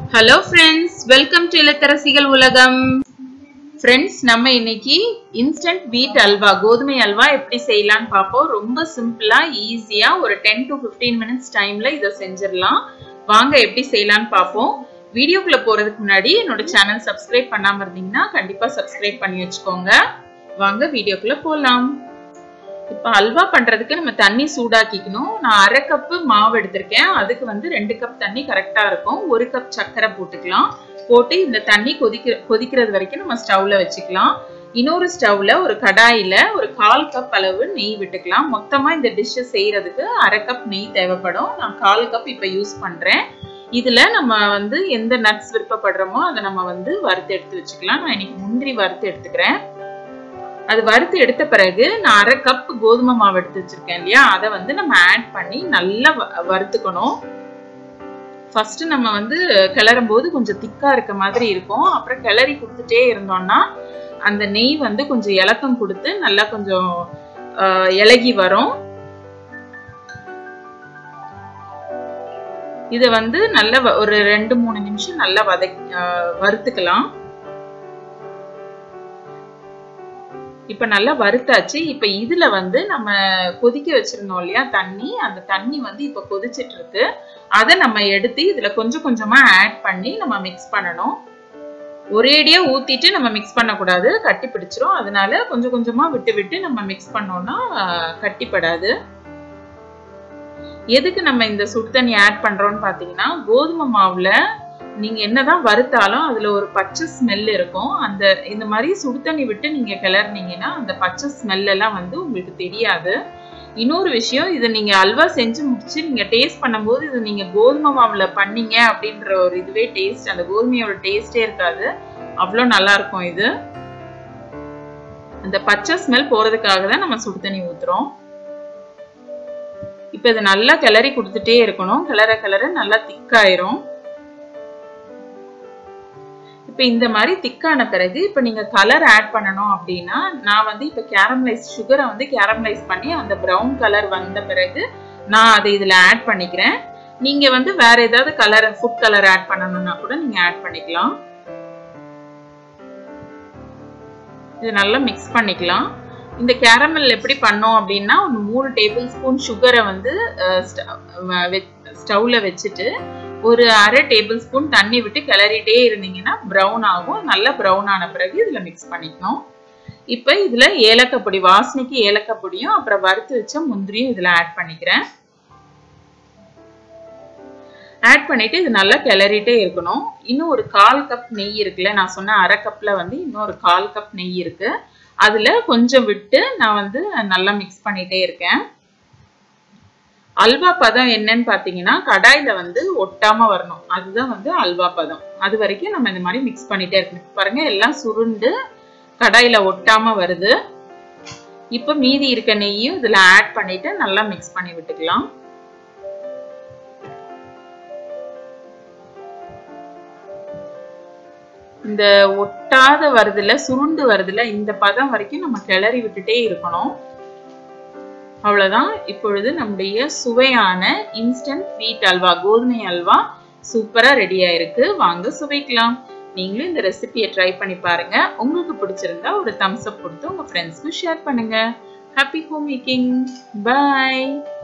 hello friends welcome to இல்லத்தரசிகள் உலகம் friends நம்ம இன்னைக்கு இன்ஸ்டன்ட் வீட் அல்வா கோதுமை அல்வா எப்படி செய்யலாம்னு பார்ப்போம் ரொம்ப சிம்பிளா ஈஸியா ஒரு டென் டு ஃபிஃப்டீன் மினிட்ஸ் டைம்ல இதை செஞ்சிடலாம் வாங்க எப்படி செய்யலாம்னு பார்ப்போம் வீடியோக்குள்ள போறதுக்கு முன்னாடி என்னோட சேனல் சப்ஸ்கிரைப் பண்ணாம இருந்தீங்கன்னா கண்டிப்பா சப்ஸ்கிரைப் பண்ணி வச்சுக்கோங்க வாங்க வீடியோக்குள்ள போலாம் இப்போ அல்வா பண்றதுக்கு நம்ம தண்ணி சூடாக்கிக்கணும் நான் அரை கப்பு மாவு எடுத்திருக்கேன் அதுக்கு வந்து ரெண்டு கப் தண்ணி கரெக்டா இருக்கும் ஒரு கப் சர்க்கரை போட்டுக்கலாம் போட்டு இந்த தண்ணி கொதிக்க கொதிக்கிறது வரைக்கும் நம்ம ஸ்டவ்ல வச்சுக்கலாம் இன்னொரு ஸ்டவ்ல ஒரு கடாயில ஒரு கால் கப் அளவு நெய் விட்டுக்கலாம் மொத்தமா இந்த டிஷ்ஷை செய்யறதுக்கு அரை கப் நெய் தேவைப்படும் நான் கால் கப் இப்போ யூஸ் பண்றேன் இதுல நம்ம வந்து எந்த நட்ஸ் விருப்பப்படுறோமோ அதை நம்ம வந்து வறுத்து எடுத்து வச்சுக்கலாம் நான் இன்னைக்கு முந்திரி வறுத்து எடுத்துக்கிறேன் அது வறுத்து எடுத்த பிறகு நான் அரை கப் கோதுமை மாவு எடுத்து வச்சிருக்கேன் இல்லையா அதை வந்து நம்ம ஆட் பண்ணி நல்லா வறுத்துக்கணும் ஃபர்ஸ்ட் நம்ம வந்து கிளறும் போது கொஞ்சம் திக்கா இருக்க மாதிரி இருக்கும் அப்புறம் கிளறி கொடுத்துட்டே இருந்தோம்னா அந்த நெய் வந்து கொஞ்சம் இலக்கம் கொடுத்து நல்லா கொஞ்சம் இலகி வரும் இதை வந்து நல்ல ஒரு ரெண்டு மூணு நிமிஷம் நல்லா வத வறுத்துக்கலாம் இப்ப நல்லா வறுத்தாச்சு இப்ப இதுல வந்து நம்ம கொதிக்க வச்சிருந்தோம் இல்லையா தண்ணி அந்த தண்ணி வந்து இப்ப கொதிச்சிட்டு இருக்கு அதை நம்ம எடுத்து இதுல கொஞ்சம் கொஞ்சமா ஆட் பண்ணி நம்ம மிக்ஸ் பண்ணணும் ஒரேடியா ஊத்திட்டு நம்ம மிக்ஸ் பண்ணக்கூடாது கட்டி பிடிச்சிரும் அதனால கொஞ்சம் கொஞ்சமா விட்டு விட்டு நம்ம மிக்ஸ் பண்ணோம்னா கட்டிப்படாது எதுக்கு நம்ம இந்த சுடு தண்ணி ஆட் பண்றோம்னு பாத்தீங்கன்னா கோதுமை மாவுல நீங்க என்னதான் வறுத்தாலும் அதுல ஒரு பச்சை ஸ்மெல் இருக்கும் அந்த இந்த மாதிரி சுடு தண்ணி விட்டு நீங்க கிளறினீங்கன்னா அந்த பச்சை ஸ்மெல் எல்லாம் வந்து உங்களுக்கு தெரியாது இன்னொரு விஷயம் இதை நீங்க அல்வா செஞ்சு முடிச்சு நீங்க டேஸ்ட் பண்ணும்போது இது நீங்க கோதுமை மாவுல பண்ணீங்க அப்படின்ற ஒரு இதுவே டேஸ்ட் அந்த கோதுமையோட டேஸ்டே இருக்காது அவ்வளோ நல்லா இருக்கும் இது அந்த பச்சை ஸ்மெல் போறதுக்காக தான் நம்ம சுடு தண்ணி ஊத்துறோம் இப்போ இதை நல்லா கிளறி கொடுத்துட்டே இருக்கணும் கிளற கிளற நல்லா திக்காயிரும் இப்போ இந்த மாதிரி திக்கான பிறகு இப்போ நீங்க கலர் ஆட் பண்ணணும் அப்படின்னா நான் வந்து இப்போ கேரமலைஸ் சுகரை வந்து கேரமலைஸ் பண்ணி அந்த ப்ரௌன் கலர் வந்த பிறகு நான் அதை இதுல ஆட் பண்ணிக்கிறேன் நீங்க வந்து வேற ஏதாவது கலர் ஃபுட் கலர் ஆட் பண்ணணும்னா கூட நீங்க ஆட் பண்ணிக்கலாம் இது நல்லா மிக்ஸ் பண்ணிக்கலாம் இந்த கேரமல் எப்படி பண்ணோம் அப்படின்னா ஒரு மூணு டேபிள் ஸ்பூன் சுகரை வந்து ஸ்டவ்ல வச்சுட்டு ஒரு அரை டேபிள் ஸ்பூன் தண்ணி விட்டு கிளறிட்டே இருந்தீங்கன்னா ப்ரௌன் ஆகும் நல்லா ப்ரௌன் ஆன பிறகு இதில் மிக்ஸ் பண்ணிக்கணும் இப்போ இதில் ஏலக்காய் பொடி வாசனைக்கு ஏலக்காய் பொடியும் அப்புறம் வறுத்து வச்ச முந்திரியும் இதில் ஆட் பண்ணிக்கிறேன் ஆட் பண்ணிட்டு இது நல்லா கிளறிட்டே இருக்கணும் இன்னும் ஒரு கால் கப் நெய் இருக்குல்ல நான் சொன்ன அரை கப்ல வந்து இன்னும் ஒரு கால் கப் நெய் இருக்கு அதுல கொஞ்சம் விட்டு நான் வந்து நல்லா மிக்ஸ் பண்ணிட்டே இருக்கேன் அல்வா பதம் என்னன்னு பாத்தீங்கன்னா கடாயில வந்து ஒட்டாம வரணும் அதுதான் வந்து அல்வா பதம் அது வரைக்கும் நம்ம இந்த மாதிரி மிக்ஸ் பண்ணிட்டே இருக்கணும் பாருங்க எல்லாம் சுருண்டு கடாயில ஒட்டாம வருது இப்ப மீதி இருக்க நெய்யும் இதுல ஆட் பண்ணிட்டு நல்லா மிக்ஸ் பண்ணி விட்டுக்கலாம் இந்த ஒட்டாத வருதுல சுருண்டு வருதுல இந்த பதம் வரைக்கும் நம்ம கிளறி விட்டுட்டே இருக்கணும் அவ்வளவுதான் இப்பொழுது நம்முடைய சுவையான இன்ஸ்டன்ட் வீட் அல்வா கோதுமை அல்வா சூப்பரா ரெடி ஆயிருக்கு வாங்க சுவைக்கலாம் நீங்களும் இந்த ரெசிபியை ட்ரை பண்ணி பாருங்க உங்களுக்கு பிடிச்சிருந்தா ஒரு தம்ஸ் அப் கொடுத்து உங்க ஃப்ரெண்ட்ஸ்க்கு ஷேர் பண்ணுங்க ஹாப்பி ஹோம் மேக்கிங் பாய்